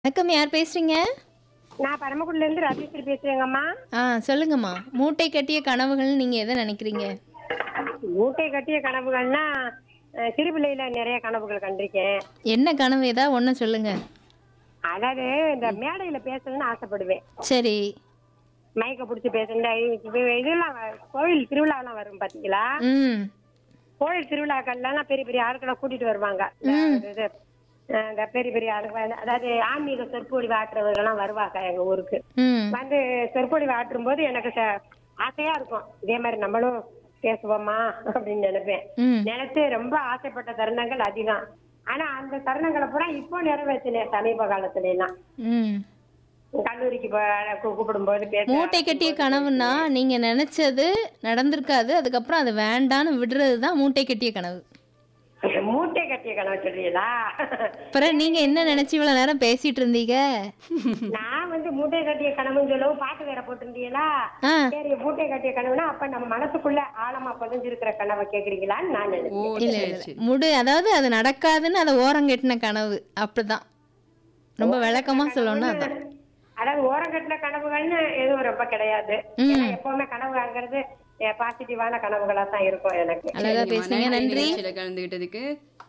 வணக்கம் யார் பேசுறீங்க நான் பரமக்குடில இருந்து ராஜேஸ்வரி பேசுறேங்கம்மா ஆ சொல்லுங்கம்மா மூட்டை கட்டிய கனவுகள் நீங்க எதை நினைக்கிறீங்க மூட்டை கட்டிய கனவுகள்னா அஹ், சிறு பிள்ளையில நிறைய கனவுகள் கண்டிருக்கேன் என்ன கனவு ஏதா ஒன்று சொல்லுங்க அதாவது இந்த மேடையில பேசணும்னு ஆசைப்படுவேன் சரி மைக்க பிடிச்சி பேசணும் இப்ப இதெல்லாம் வ- கோவில் திருவிழாலாம் வரும் பாத்தீங்களா ம் கோவில் திருவிழாக்கள்லாம் பெரிய பெரிய ஆட்களை கூட்டிட்டு வருவாங்க இந்த இது, அஹ், இந்த பெரிய பெரிய ஆளுங்க அதாவது ஆன்மீக சொற்பொழிவு ஆட்டுறவர்கள்லாம் வருவாங்க எங்க ஊருக்கு ம் வந்து சொற்பொழிவு ஆற்றும் போது எனக்கு ச- ஆசையா இருக்கும் இதே மாதிரி நம்மளும் பேசுவோமா அப்படின்னு நினைப்பேன் ம் நினைச்சு ரொம்ப ஆசைப்பட்ட தருணங்கள் அதிகம் ஆனா அந்த தருணங்களை பூரா இப்போ நிறைவேற்றினேன் சமீப காலத்துல எல்லாம் ம் கல்லூரிக்கு போ- கூ- கூப்பிடும்போது பேச மூட்டை கட்டிய கனவுன்னா நீங்க நினைச்சது நடந்திருக்காது அதுக்கப்புறம் அது வேண்டான்னு விடுறது தான் மூட்டை கட்டிய கனவு மூட்டை கட்டிய கனவு சொல்றீங்களா அப்புறம் நீங்க என்ன நினைச்சு இவ்வளவு நேரம் பேசிட்டு இருந்தீங்க நான் வந்து மூட்டை கட்டிய கனவுன்னு சொல்லவும் பாட்டு வேற போட்டிருந்தீங்களா ஆ சரி மூட்டை கட்டிய கனவுனா அப்ப நம்ம மனசுக்குள்ள ஆழமா பதிஞ்சிருக்கிற கனவை கேக்குறீங்களான்னு நான் ஓ நினைச்சேன் இல்ல சரி இல்ல சரி முடு அதாவது அது நடக்காதுன்னு அதை ஓரம் கட்டின கனவு அப்படிதான் ரொம்ப விளக்கமா சொல்லணும்னா அதான் அதாவது ஓரங்கட்டின கனவுகள்னு எதுவும் ரொம்ப கிடையாது ஏன்னா எப்பவுமே கனவுங்கிறது பாசிட்டிவான கனவுகளா தான் இருக்கும் எனக்கு அழகா சரிங்கம்மா, பேசுனீங்க நன்றி நிகழ்ச்சியில கலந்துகிட்டதுக்கு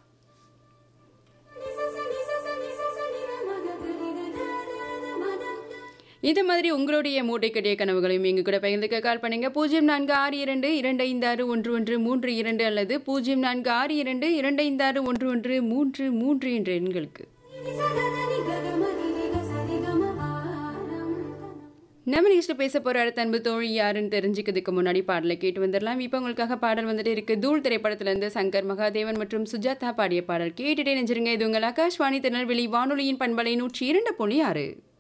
இது மாதிரி உங்களுடைய மூட்டை கட்டிய கனவுகளையும் எங்க கூட பகிர்ந்துக்க கால் பண்ணுங்க பூஜ்ஜியம் நான்கு ஆறு இரண்டு இரண்டு ஐந்து ஆறு ஒன்று ஒன்று மூன்று இரண்டு அல்லது பூஜ்ஜியம் நான்கு ஆறு இரண்டு இரண்டு ஐந்து ஆறு ஒன்று ஒன்று மூன்று மூன்று என்ற எண்களுக்கு நம்ம நிகழ்ச்சியில் பேச போற அடுத்த அன்பு தோழி யாருன்னு தெரிஞ்சுக்கிறதுக்கு முன்னாடி பாடலை கேட்டு வந்துடலாம் இப்போ உங்களுக்காக பாடல் வந்துட்டு இருக்கு தூள் திரைப்படத்துல இருந்து சங்கர் மகாதேவன் மற்றும் சுஜாதா பாடிய பாடல் கேட்டுட்டே நெஞ்சிருங்க இது உங்கள் ஆகாஷ்வாணி திருநெல்வேலி வானொலியின் பண்பலை நூற்றி இரண்டு புள்ளி ஆறு